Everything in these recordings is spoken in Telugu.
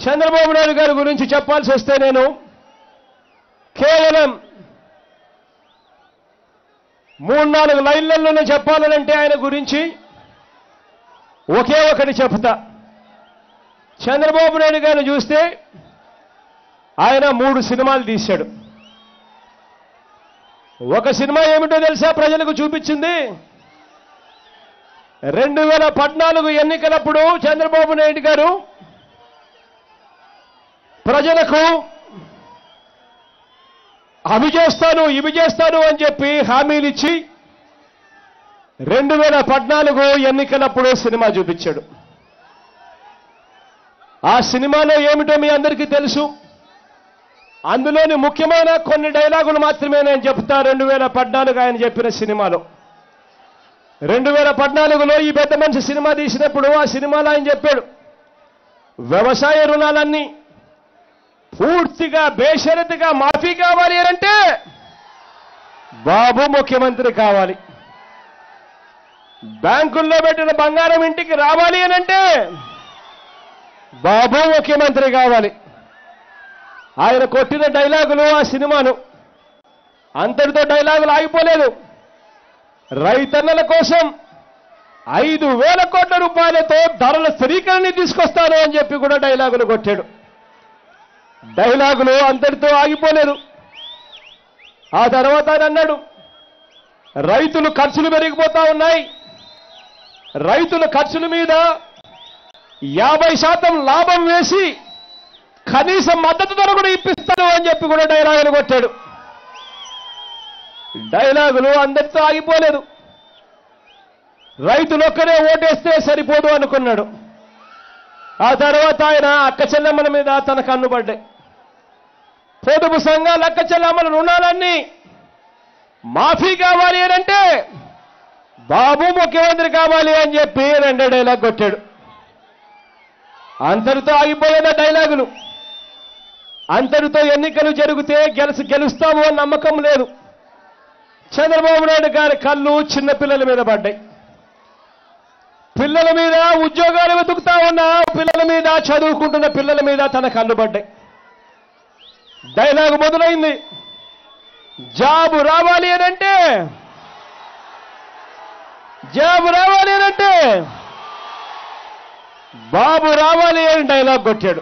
చంద్రబాబు నాయుడు గారి గురించి చెప్పాల్సి వస్తే నేను కేవలం మూడు నాలుగు లైన్లలోనే చెప్పాలనంటే ఆయన గురించి ఒకే ఒకటి చెప్తా చంద్రబాబు నాయుడు గారిని చూస్తే ఆయన మూడు సినిమాలు తీశాడు ఒక సినిమా ఏమిటో తెలుసా ప్రజలకు చూపించింది రెండు వేల పద్నాలుగు ఎన్నికలప్పుడు చంద్రబాబు నాయుడు గారు ప్రజలకు అవి చేస్తాను ఇవి చేస్తాను అని చెప్పి హామీలు ఇచ్చి రెండు వేల పద్నాలుగు ఎన్నికలప్పుడు సినిమా చూపించాడు ఆ సినిమాలో ఏమిటో మీ అందరికీ తెలుసు అందులోని ముఖ్యమైన కొన్ని డైలాగులు మాత్రమే నేను చెప్తా రెండు వేల పద్నాలుగు ఆయన చెప్పిన సినిమాలో రెండు వేల పద్నాలుగులో ఈ పెద్ద మనిషి సినిమా తీసినప్పుడు ఆ సినిమాలో ఆయన చెప్పాడు వ్యవసాయ రుణాలన్నీ పూర్తిగా బేషరతుగా మాఫీ కావాలి అని అంటే బాబు ముఖ్యమంత్రి కావాలి బ్యాంకుల్లో పెట్టిన బంగారం ఇంటికి రావాలి అని అంటే బాబు ముఖ్యమంత్రి కావాలి ఆయన కొట్టిన డైలాగులు ఆ సినిమాను అంతటితో డైలాగులు ఆగిపోలేదు రైతన్నల కోసం ఐదు వేల కోట్ల రూపాయలతో ధరల స్థిరీకరణ తీసుకొస్తాను అని చెప్పి కూడా డైలాగులు కొట్టాడు డైలాగులు అంతటితో ఆగిపోలేదు ఆ తర్వాత ఆయన అన్నాడు రైతులు ఖర్చులు పెరిగిపోతా ఉన్నాయి రైతుల ఖర్చుల మీద యాభై శాతం లాభం వేసి కనీస మద్దతు ధర కూడా ఇప్పిస్తాను అని చెప్పి కూడా డైలాగులు కొట్టాడు డైలాగులు అందరితో ఆగిపోలేదు రైతులు ఒక్కరే ఓటేస్తే సరిపోదు అనుకున్నాడు ఆ తర్వాత ఆయన అక్క చెల్లెమ్మల మీద తన కన్నుపడ్డాయి పొదుపు సంఘాల అక్క చెల్లెమ్మల రుణాలన్నీ మాఫీ కావాలి అని అంటే బాబు ముఖ్యమంత్రి కావాలి అని చెప్పి రెండో డైలాగ్ కొట్టాడు అంతటితో ఆగిపోయేదా డైలాగులు అంతటితో ఎన్నికలు జరిగితే గెలుసు గెలుస్తాము అని నమ్మకం లేదు చంద్రబాబు నాయుడు గారి కళ్ళు చిన్నపిల్లల మీద పడ్డాయి పిల్లల మీద ఉద్యోగాలు వెతుకుతా ఉన్న పిల్లల మీద చదువుకుంటున్న పిల్లల మీద తన కళ్ళు పడ్డాయి డైలాగ్ మొదలైంది జాబు రావాలి అని అంటే జాబు రావాలి అని అంటే బాబు రావాలి అని డైలాగ్ కొట్టాడు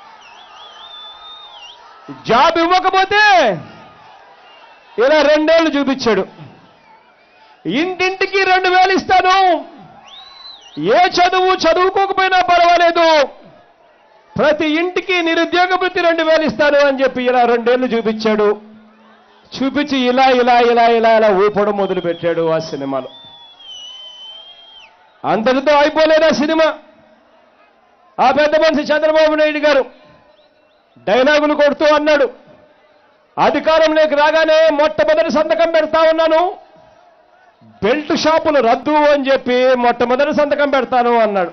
జాబ్ ఇవ్వకపోతే ఇలా రెండేళ్లు చూపించాడు ఇంటింటికి రెండు వేలు ఇస్తాను ఏ చదువు చదువుకోకపోయినా పర్వాలేదు ప్రతి ఇంటికి నిరుద్యోగ వృత్తి రెండు వేలు ఇస్తాను అని చెప్పి ఇలా రెండేళ్లు చూపించాడు చూపించి ఇలా ఇలా ఇలా ఇలా ఇలా ఊపడం మొదలు పెట్టాడు ఆ సినిమాలో అంతటితో అయిపోలేదు ఆ సినిమా ఆ పెద్ద మనిషి చంద్రబాబు నాయుడు గారు డైలాగులు కొడుతూ అన్నాడు అధికారంలోకి రాగానే మొట్టమొదటి సంతకం పెడతా ఉన్నాను బెల్ట్ షాపులు రద్దు అని చెప్పి మొట్టమొదటి సంతకం పెడతాను అన్నాడు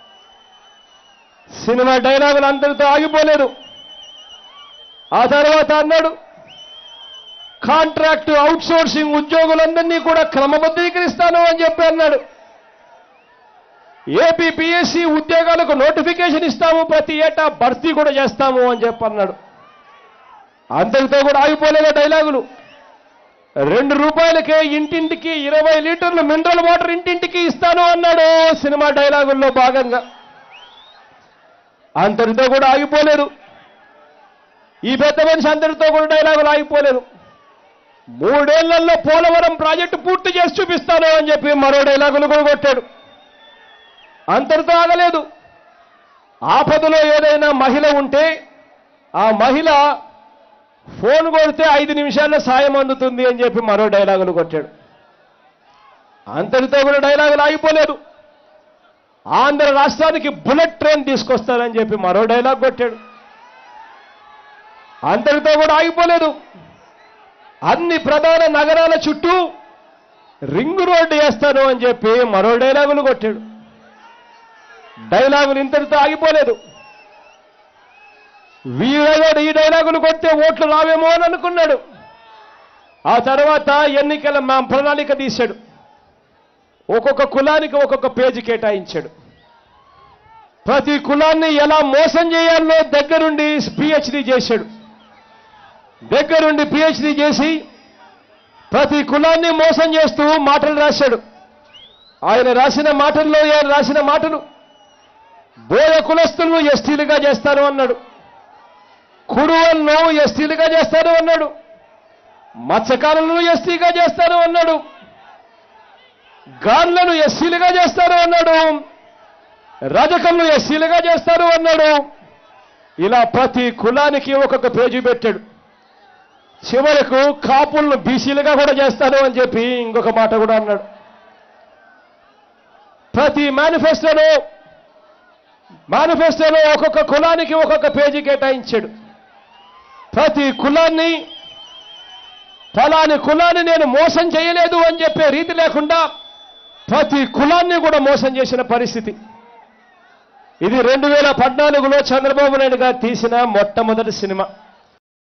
సినిమా డైలాగులు అందరితో ఆగిపోలేదు ఆ తర్వాత అన్నాడు కాంట్రాక్ట్ అవుట్ సోర్సింగ్ ఉద్యోగులందరినీ కూడా క్రమబద్ధీకరిస్తాను అని చెప్పి అన్నాడు ఏపీ పిఎస్సి ఉద్యోగాలకు నోటిఫికేషన్ ఇస్తాము ప్రతి ఏటా భర్తీ కూడా చేస్తాము అని చెప్పి అన్నాడు అంతటితో కూడా ఆగిపోలేదు డైలాగులు రెండు రూపాయలకే ఇంటింటికి ఇరవై లీటర్లు మినరల్ వాటర్ ఇంటింటికి ఇస్తాను అన్నాడు సినిమా డైలాగుల్లో భాగంగా అంతటితో కూడా ఆగిపోలేదు ఈ పెద్ద మనిషి అందరితో కూడా డైలాగులు ఆగిపోలేదు మూడేళ్లలో పోలవరం ప్రాజెక్టు పూర్తి చేసి చూపిస్తాను అని చెప్పి మరో డైలాగులు కూడా కొట్టాడు అంతటితో ఆగలేదు ఆపదలో ఏదైనా మహిళ ఉంటే ఆ మహిళ ఫోన్ కొడితే ఐదు నిమిషాల్లో సాయం అందుతుంది అని చెప్పి మరో డైలాగులు కొట్టాడు అంతటితో కూడా డైలాగులు ఆగిపోలేదు ఆంధ్ర రాష్ట్రానికి బుల్లెట్ ట్రైన్ తీసుకొస్తానని చెప్పి మరో డైలాగ్ కొట్టాడు అంతటితో కూడా ఆగిపోలేదు అన్ని ప్రధాన నగరాల చుట్టూ రింగ్ రోడ్డు వేస్తాను అని చెప్పి మరో డైలాగులు కొట్టాడు డైలాగులు ఇంతటితో ఆగిపోలేదు వీరగాడు ఈ డైలాగులు కొడితే ఓట్లు రావేమో అని అనుకున్నాడు ఆ తర్వాత ఎన్నికల మా ప్రణాళిక తీశాడు ఒక్కొక్క కులానికి ఒక్కొక్క పేజీ కేటాయించాడు ప్రతి కులాన్ని ఎలా మోసం చేయాలో దగ్గరుండి పిహెచ్డి చేశాడు దగ్గరుండి పిహెచ్డి చేసి ప్రతి కులాన్ని మోసం చేస్తూ మాటలు రాశాడు ఆయన రాసిన మాటల్లో ఆయన రాసిన మాటలు బోయ కులస్తులను ఎస్టీలుగా చేస్తాను అన్నాడు కురువలను ఎస్టీలుగా చేస్తాను అన్నాడు మత్స్యకారులను ఎస్టీగా చేస్తాను అన్నాడు గాన్లను ఎస్సీలుగా చేస్తాను అన్నాడు రజకలను ఎస్సీలుగా చేస్తారు అన్నాడు ఇలా ప్రతి కులానికి ఒక్కొక్క పేజీ పెట్టాడు చివరకు కాపులను బీసీలుగా కూడా చేస్తాను అని చెప్పి ఇంకొక మాట కూడా అన్నాడు ప్రతి మేనిఫెస్టోలో మేనిఫెస్టోలో ఒక్కొక్క కులానికి ఒక్కొక్క పేజీ కేటాయించాడు ప్రతి కులాన్ని ఫలాని కులాన్ని నేను మోసం చేయలేదు అని చెప్పే రీతి లేకుండా ప్రతి కులాన్ని కూడా మోసం చేసిన పరిస్థితి ఇది రెండు వేల పద్నాలుగులో చంద్రబాబు నాయుడు గారు తీసిన మొట్టమొదటి సినిమా